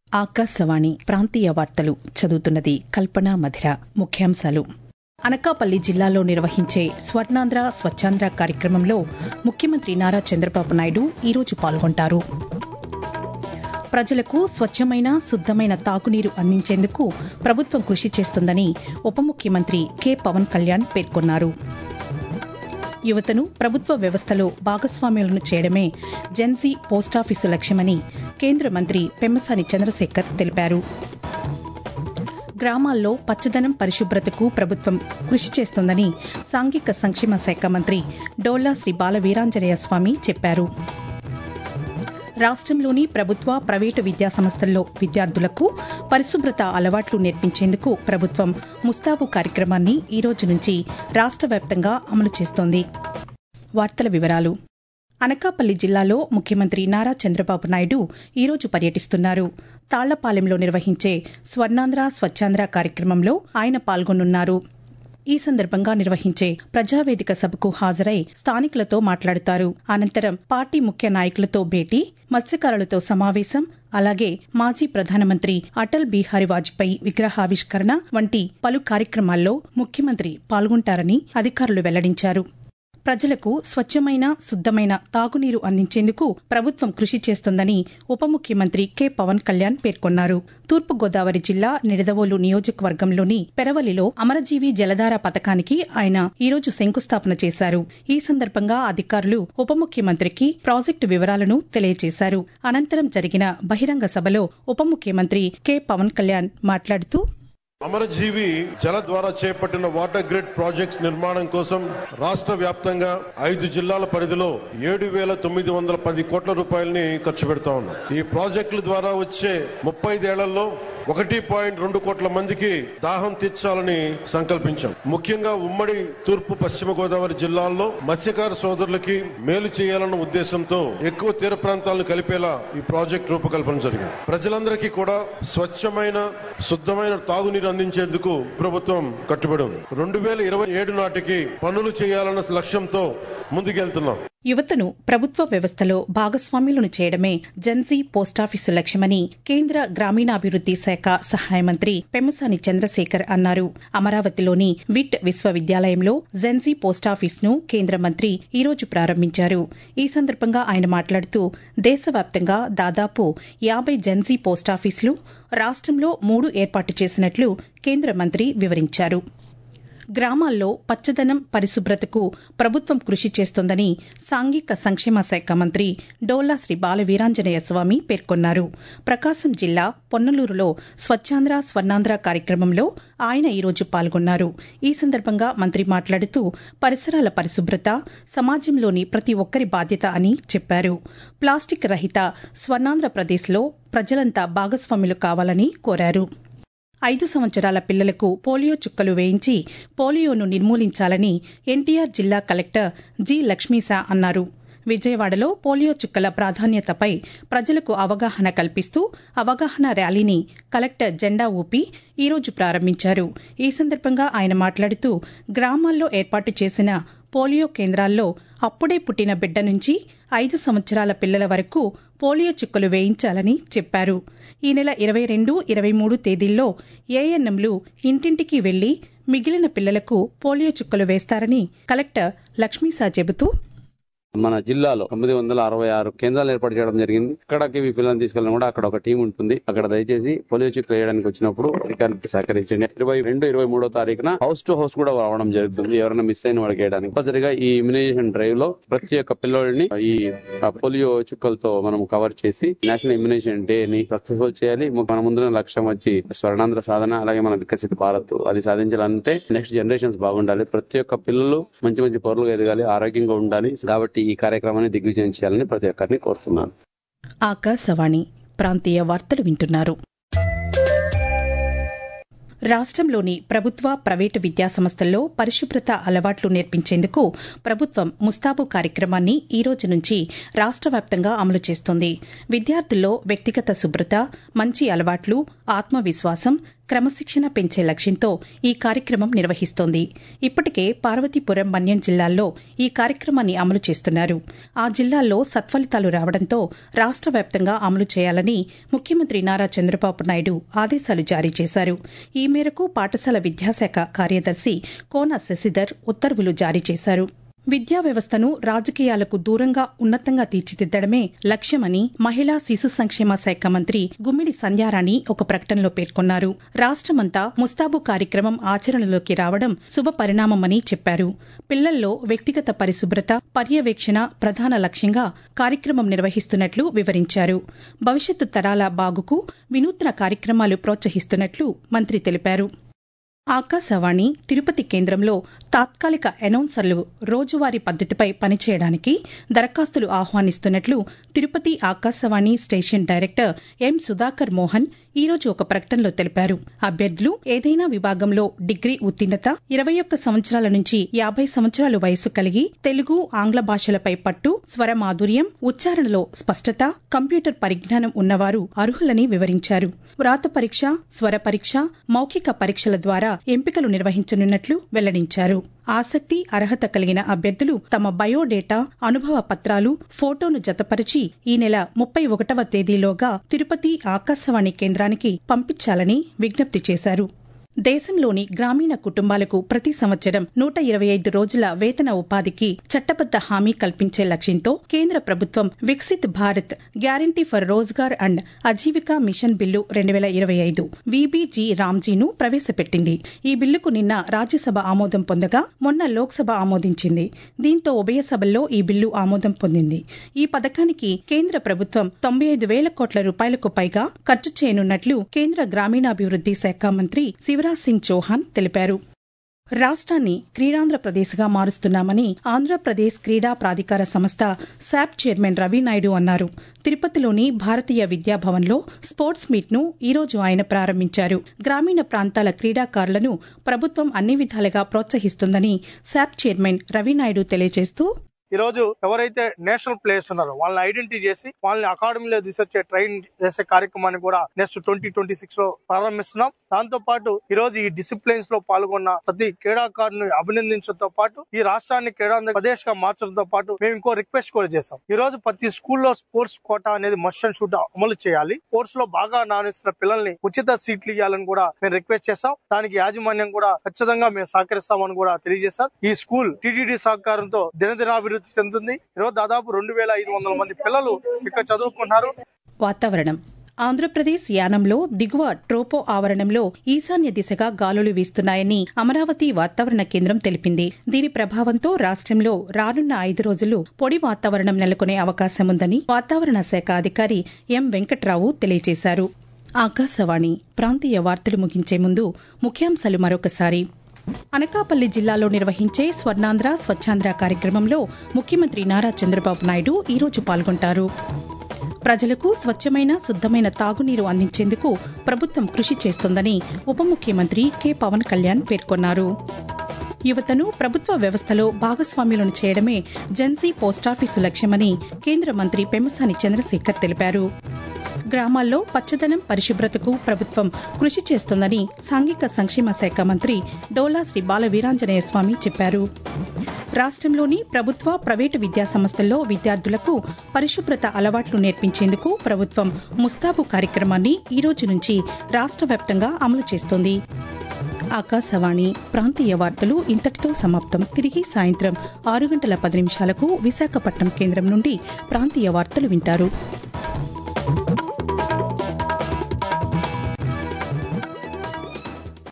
ఆకాశవాణి ప్రాంతీయ వార్తలు చదువుతున్నది కల్పన మధిర ముఖ్యాంశాలు అనకాపల్లి జిల్లాలో నిర్వహించే స్వర్ణాంధ్ర స్వచ్ఛాంధ్ర కార్యక్రమంలో ముఖ్యమంత్రి నారా చంద్రబాబు నాయుడు ఈరోజు పాల్గొంటారు ప్రజలకు స్వచ్ఛమైన శుద్దమైన తాగునీరు అందించేందుకు ప్రభుత్వం కృషి చేస్తుందని ఉప ముఖ్యమంత్రి కె పవన్ కళ్యాణ్ పేర్కొన్నారు యువతను ప్రభుత్వ వ్యవస్థలో భాగస్వామ్యులను చేయడమే జెన్సీ పోస్టాఫీసు లక్ష్యమని కేంద్ర మంత్రి పెమ్మసాని చంద్రశేఖర్ తెలిపారు గ్రామాల్లో పచ్చదనం పరిశుభ్రతకు ప్రభుత్వం కృషి చేస్తోందని సాంఘిక సంక్షేమ శాఖ మంత్రి డోలా శ్రీ బాల వీరాంజనేయ స్వామి చెప్పారు రాష్ట్రంలోని ప్రభుత్వ ప్రైవేటు విద్యాసంస్థల్లో విద్యార్థులకు పరిశుభ్రత అలవాట్లు నేర్పించేందుకు ప్రభుత్వం ముస్తాబు కార్యక్రమాన్ని ఈ రోజు నుంచి రాష్ట్ర వ్యాప్తంగా అమలు చేస్తోంది వార్తల వివరాలు అనకాపల్లి జిల్లాలో ముఖ్యమంత్రి నారా చంద్రబాబు నాయుడు ఈరోజు పర్యటిస్తున్నారు తాళ్లపాలెంలో నిర్వహించే స్వర్ణాంధ్ర స్వచ్ఛాంధ్ర కార్యక్రమంలో ఆయన పాల్గొనున్నారు ఈ సందర్భంగా నిర్వహించే ప్రజావేదిక సభకు హాజరై స్థానికులతో మాట్లాడతారు అనంతరం పార్టీ ముఖ్య నాయకులతో భేటీ మత్స్యకారులతో సమావేశం అలాగే మాజీ ప్రధానమంత్రి అటల్ బీహారీ వాజ్పేయి విగ్రహావిష్కరణ వంటి పలు కార్యక్రమాల్లో ముఖ్యమంత్రి పాల్గొంటారని అధికారులు వెల్లడించారు ప్రజలకు స్వచ్ఛమైన శుద్దమైన తాగునీరు అందించేందుకు ప్రభుత్వం కృషి చేస్తోందని ఉప ముఖ్యమంత్రి కె పవన్ కళ్యాణ్ పేర్కొన్నారు తూర్పుగోదావరి జిల్లా నిడదవోలు నియోజకవర్గంలోని పెరవలిలో అమరజీవి జలధార పథకానికి ఆయన ఈరోజు శంకుస్థాపన చేశారు ఈ సందర్భంగా అధికారులు ఉప ముఖ్యమంత్రికి ప్రాజెక్టు వివరాలను తెలియజేశారు అనంతరం జరిగిన బహిరంగ సభలో ఉప ముఖ్యమంత్రి కె పవన్ కళ్యాణ్ మాట్లాడుతూ అమరజీవి జల ద్వారా చేపట్టిన వాటర్ గ్రిడ్ ప్రాజెక్ట్స్ నిర్మాణం కోసం రాష్ట్ర వ్యాప్తంగా ఐదు జిల్లాల పరిధిలో ఏడు వేల తొమ్మిది వందల పది కోట్ల రూపాయలని ఖర్చు పెడతా ఉన్నాం ఈ ప్రాజెక్టుల ద్వారా వచ్చే ముప్పై ఐదేళ్లలో ఒకటి పాయింట్ రెండు కోట్ల మందికి దాహం తీర్చాలని సంకల్పించాం ముఖ్యంగా ఉమ్మడి తూర్పు పశ్చిమ గోదావరి జిల్లాల్లో మత్స్యకార సోదరులకి మేలు చేయాలన్న ఉద్దేశంతో ఎక్కువ తీర ప్రాంతాలను కలిపేలా ఈ ప్రాజెక్ట్ రూపకల్పన జరిగింది ప్రజలందరికీ కూడా స్వచ్ఛమైన శుద్ధమైన తాగునీరు అందించేందుకు ప్రభుత్వం కట్టుబడి ఉంది రెండు వేల ఇరవై ఏడు నాటికి పనులు చేయాలన్న లక్ష్యంతో ముందుకెళ్తున్నాం యువతను ప్రభుత్వ వ్యవస్థలో భాగస్వామ్యులను చేయడమే జెన్సీ పోస్టాఫీసు లక్ష్యమని కేంద్ర గ్రామీణాభివృద్ది శాఖ సహాయ మంత్రి పెమ్మసాని చంద్రశేఖర్ అన్నారు అమరావతిలోని విట్ విశ్వవిద్యాలయంలో జెన్సీ పోస్టాఫీస్ ను కేంద్ర మంత్రి ఈ రోజు ప్రారంభించారు ఈ సందర్భంగా ఆయన మాట్లాడుతూ దేశవ్యాప్తంగా దాదాపు యాభై జెన్సీ పోస్టాఫీసులు రాష్ట్రంలో మూడు ఏర్పాటు చేసినట్లు కేంద్ర మంత్రి వివరించారు గ్రామాల్లో పచ్చదనం పరిశుభ్రతకు ప్రభుత్వం కృషి చేస్తోందని సాంఘిక సంక్షేమ శాఖ మంత్రి డోలా శ్రీ బాల వీరాంజనేయ స్వామి పేర్కొన్నారు ప్రకాశం జిల్లా పొన్నలూరులో స్వచ్ఛాంధ్ర స్వర్ణాంధ్ర కార్యక్రమంలో ఆయన ఈరోజు పాల్గొన్నారు ఈ సందర్భంగా మంత్రి మాట్లాడుతూ పరిసరాల పరిశుభ్రత సమాజంలోని ప్రతి ఒక్కరి బాధ్యత అని చెప్పారు ప్లాస్టిక్ రహిత స్వర్ణాంధ్రప్రదేశ్లో ప్రజలంతా భాగస్వాములు కావాలని కోరారు ఐదు సంవత్సరాల పిల్లలకు పోలియో చుక్కలు వేయించి పోలియోను నిర్మూలించాలని ఎన్టీఆర్ జిల్లా కలెక్టర్ జి లక్ష్మీశా అన్నారు విజయవాడలో పోలియో చుక్కల ప్రాధాన్యతపై ప్రజలకు అవగాహన కల్పిస్తూ అవగాహన ర్యాలీని కలెక్టర్ జెండా ఊపి ఈరోజు ప్రారంభించారు ఈ సందర్భంగా ఆయన మాట్లాడుతూ గ్రామాల్లో ఏర్పాటు చేసిన పోలియో కేంద్రాల్లో అప్పుడే పుట్టిన బిడ్డ నుంచి ఐదు సంవత్సరాల పిల్లల వరకు పోలియో చుక్కలు వేయించాలని చెప్పారు ఈ నెల ఇరవై రెండు ఇరవై మూడు తేదీల్లో ఏఎన్ఎంలు ఇంటింటికి వెళ్లి మిగిలిన పిల్లలకు పోలియో చుక్కలు వేస్తారని కలెక్టర్ లక్ష్మీసా చెబుతూ మన జిల్లాలో తొమ్మిది వందల అరవై ఆరు కేంద్రాలు ఏర్పాటు చేయడం జరిగింది అక్కడికి మీ పిల్లల్ని తీసుకెళ్ళడం కూడా అక్కడ ఒక టీం ఉంటుంది అక్కడ దయచేసి పోలియో చుక్కలు వేయడానికి వచ్చినప్పుడు అధికారికి సహకరించండి ఇరవై రెండు ఇరవై మూడో తారీఖున హౌస్ టు హౌస్ కూడా రావడం జరుగుతుంది ఎవరైనా మిస్ అయిన వాళ్ళకి వేయడానికి కంపల్సరిగా ఈ ఇమ్యునైజేషన్ డ్రైవ్ లో ప్రతి ఒక్క పిల్లోడిని ఈ పోలియో చుక్కలతో మనం కవర్ చేసి నేషనల్ ఇమ్యునైజేషన్ డే ని సక్సెస్ఫుల్ చేయాలి మన ముందున్న లక్ష్యం వచ్చి స్వర్ణాంధ్ర సాధన అలాగే మన వికసిత భారత్ అది సాధించాలంటే నెక్స్ట్ జనరేషన్స్ బాగుండాలి ప్రతి ఒక్క పిల్లలు మంచి మంచి పౌరులుగా ఎదగాలి ఆరోగ్యంగా ఉండాలి కాబట్టి ఈ కార్యక్రమాన్ని దిగ్విజయం చేయాలని ప్రతి ఒక్కరిని కోరుతున్నాను ఆకాశవాణి ప్రాంతీయ వార్తలు వింటున్నారు రాష్ట్రంలోని ప్రభుత్వ ప్రైవేటు విద్యాసంస్థల్లో పరిశుభ్రత అలవాట్లు నేర్పించేందుకు ప్రభుత్వం ముస్తాబు కార్యక్రమాన్ని ఈ రోజు నుంచి రాష్ట్ర వ్యాప్తంగా అమలు చేస్తోంది విద్యార్థుల్లో వ్యక్తిగత శుభ్రత మంచి అలవాట్లు ఆత్మవిశ్వాసం క్రమశిక్షణ పెంచే లక్ష్యంతో ఈ కార్యక్రమం నిర్వహిస్తోంది ఇప్పటికే పార్వతీపురం మన్యం జిల్లాల్లో ఈ కార్యక్రమాన్ని అమలు చేస్తున్నారు ఆ జిల్లాల్లో సత్ఫలితాలు రావడంతో రాష్ట్ర వ్యాప్తంగా అమలు చేయాలని ముఖ్యమంత్రి నారా చంద్రబాబు నాయుడు ఆదేశాలు జారీ చేశారు ఈ మేరకు పాఠశాల విద్యాశాఖ కార్యదర్శి కోన శశిధర్ ఉత్తర్వులు జారీ చేశారు విద్యా వ్యవస్థను రాజకీయాలకు దూరంగా ఉన్నతంగా తీర్చిదిద్దడమే లక్ష్యమని మహిళా శిశు సంక్షేమ శాఖ మంత్రి గుమ్మిడి సంధ్యారాణి ఒక ప్రకటనలో పేర్కొన్నారు రాష్టమంతా ముస్తాబు కార్యక్రమం ఆచరణలోకి రావడం శుభ పరిణామమని చెప్పారు పిల్లల్లో వ్యక్తిగత పరిశుభ్రత పర్యవేక్షణ ప్రధాన లక్ష్యంగా కార్యక్రమం నిర్వహిస్తున్నట్లు వివరించారు భవిష్యత్తు తరాల బాగుకు వినూత్న కార్యక్రమాలు ప్రోత్సహిస్తున్నట్లు మంత్రి తెలిపారు ఆకాశవాణి తిరుపతి కేంద్రంలో తాత్కాలిక అనౌన్సర్లు రోజువారీ పద్దతిపై పనిచేయడానికి దరఖాస్తులు ఆహ్వానిస్తున్నట్లు Tirupati Akashvani station director M Sudhakar Mohan ఈరోజు ఒక ప్రకటనలో తెలిపారు అభ్యర్థులు ఏదైనా విభాగంలో డిగ్రీ ఉత్తీర్ణత ఇరవై ఒక్క సంవత్సరాల నుంచి యాభై సంవత్సరాలు వయసు కలిగి తెలుగు ఆంగ్ల భాషలపై పట్టు స్వర మాధుర్యం ఉచ్చారణలో స్పష్టత కంప్యూటర్ పరిజ్ఞానం ఉన్నవారు అర్హులని వివరించారు వ్రాత పరీక్ష స్వర పరీక్ష మౌఖిక పరీక్షల ద్వారా ఎంపికలు నిర్వహించనున్నట్లు వెల్లడించారు ఆసక్తి అర్హత కలిగిన అభ్యర్థులు తమ బయోడేటా అనుభవ పత్రాలు ఫోటోను జతపరిచి ఈ నెల ముప్పై ఒకటవ తేదీలోగా తిరుపతి ఆకాశవాణి కేంద్రానికి పంపించాలని విజ్ఞప్తి చేశారు దేశంలోని గ్రామీణ కుటుంబాలకు ప్రతి సంవత్సరం నూట ఇరవై ఐదు రోజుల వేతన ఉపాధికి చట్టబద్ద హామీ కల్పించే లక్ష్యంతో కేంద్ర ప్రభుత్వం Viksit Bharat guarantee for Rozgar and Ajeevika mission bill రెండు వేల ఇరవై ఐదు విబిజీ రామ్జీను ప్రవేశపెట్టింది ఈ బిల్లుకు నిన్న రాజ్యసభ ఆమోదం పొందగా మొన్న లోక్సభ ఆమోదించింది దీంతో ఉభయ సభల్లో ఈ బిల్లు ఆమోదం పొందింది ఈ పథకానికి కేంద్ర ప్రభుత్వం తొంభై ఐదు వేల కోట్ల రూపాయలకు పైగా ఖర్చు చేయనున్నట్లు కేంద్ర గ్రామీణాభివృద్ది శాఖ మంత్రి శివరాజ్ సింగ్ చౌహాన్ తెలిపారు రాష్ట్రాన్ని క్రీడాంధ్రప్రదేశ్గా మారుస్తున్నామని ఆంధ్రప్రదేశ్ క్రీడా ప్రాధికార సంస్థ శాప్ చైర్మన్ రవి నాయుడు అన్నారు తిరుపతిలోని భారతీయ విద్యాభవన్లో స్పోర్ట్స్ మీట్ను ఈరోజు ఆయన ప్రారంభించారు గ్రామీణ ప్రాంతాల క్రీడాకారులను ప్రభుత్వం అన్ని విధాలుగా ప్రోత్సహిస్తుందని శాప్ చైర్మన్ రవి నాయుడు తెలియజేస్తూ ఈ రోజు ఎవరైతే నేషనల్ ప్లేయర్స్ ఉన్నారో వాళ్ళని ఐడెంటిటీ చేసి వాళ్ళని అకాడమీలో తీసుకొచ్చే ట్రైన్ చేసే కార్యక్రమాన్ని కూడా నెక్స్ట్ ట్వంటీ ట్వంటీ సిక్స్ లో ప్రారంభిస్తున్నాం దాంతో పాటు ఈ రోజు ఈ డిసిప్లిన్స్ లో పాల్గొన్న ప్రతి క్రీడాకారుని అభినందించడంతో పాటు ఈ రాష్ట్రాన్ని క్రీడా ప్రదేశ్ గా మార్చడంతో పాటు మేము ఇంకో రిక్వెస్ట్ కూడా చేస్తాం ఈ రోజు ప్రతి స్కూల్లో స్పోర్ట్స్ కోటా అనేది మస్ట్ అండ్ షుడ్ అమలు చేయాలి స్పోర్ట్స్ లో బాగా నానిస్తున్న పిల్లల్ని ఉచిత సీట్లు ఇవ్వాలని కూడా మేము రిక్వెస్ట్ చేస్తాం దానికి యాజమాన్యం కూడా ఖచ్చితంగా మేము సహకరిస్తామని కూడా తెలియజేశారు ఈ స్కూల్ టీటీడీ సహకారంతో దినదినాభివృద్ధి చెందుతుంది ఈరోజు దాదాపు రెండు వేల ఐదు వందల మంది పిల్లలు ఇక్కడ చదువుకుంటున్నారు వాతావరణం ఆంధ్రప్రదేశ్ యానంలో దిగువ ట్రోపో ఆవరణంలో ఈశాన్య దిశగా గాలులు వీస్తున్నాయని అమరావతి వాతావరణ కేంద్రం తెలిపింది దీని ప్రభావంతో రాష్ట్రంలో రానున్న ఐదు రోజులు పొడి వాతావరణం నెలకొనే అవకాశం ఉందని వాతావరణ శాఖ అధికారి ఎం వెంకట్రావు తెలియజేశారు ఆకాశవాణి ప్రాంతీయ వార్తలు ముగించే ముందు ముఖ్యాంశాలు మరొకసారి అనకాపల్లి జిల్లాలో నిర్వహించే స్వర్ణాంధ్ర స్వచ్ఛాంధ్ర కార్యక్రమంలో ముఖ్యమంత్రి నారా చంద్రబాబు నాయుడు ఈరోజు పాల్గొంటారు ప్రజలకు స్వచ్ఛమైన శుద్దమైన తాగునీరు అందించేందుకు ప్రభుత్వం కృషి చేస్తోందని ఉప ముఖ్యమంత్రి కె పవన్ కళ్యాణ్ పేర్కొన్నారు యువతను ప్రభుత్వ వ్యవస్థలో భాగస్వామ్యులను చేయడమే జెన్సీ పోస్టాఫీసు లక్ష్యమని కేంద్ర మంత్రి పెమ్మసాని చంద్రశేఖర్ తెలిపారు గ్రామాల్లో పచ్చదనం పరిశుభ్రతకు ప్రభుత్వం కృషి చేస్తోందని సాంఘిక సంక్షేమ శాఖ మంత్రి డోలా శ్రీ బాల వీరాంజనేయ స్వామి చెప్పారు రాష్ట్రంలోని ప్రభుత్వ ప్రైవేటు విద్యా సంస్థల్లో విద్యార్థులకు పరిశుభ్రత అలవాట్లు నేర్పించేందుకు ప్రభుత్వం ముస్తాబు కార్యక్రమాన్ని ఈ రోజు నుంచి రాష్ట్ర వ్యాప్తంగా అమలు చేస్తోంది ఆకాశవాణి ప్రాంతీయ వార్తలు ఇంతటితో సమాప్తం తిరిగి సాయంత్రం ఆరు గంటల పది నిమిషాలకు విశాఖపట్నం కేంద్రం నుండి ప్రాంతీయ వార్తలు వింటారు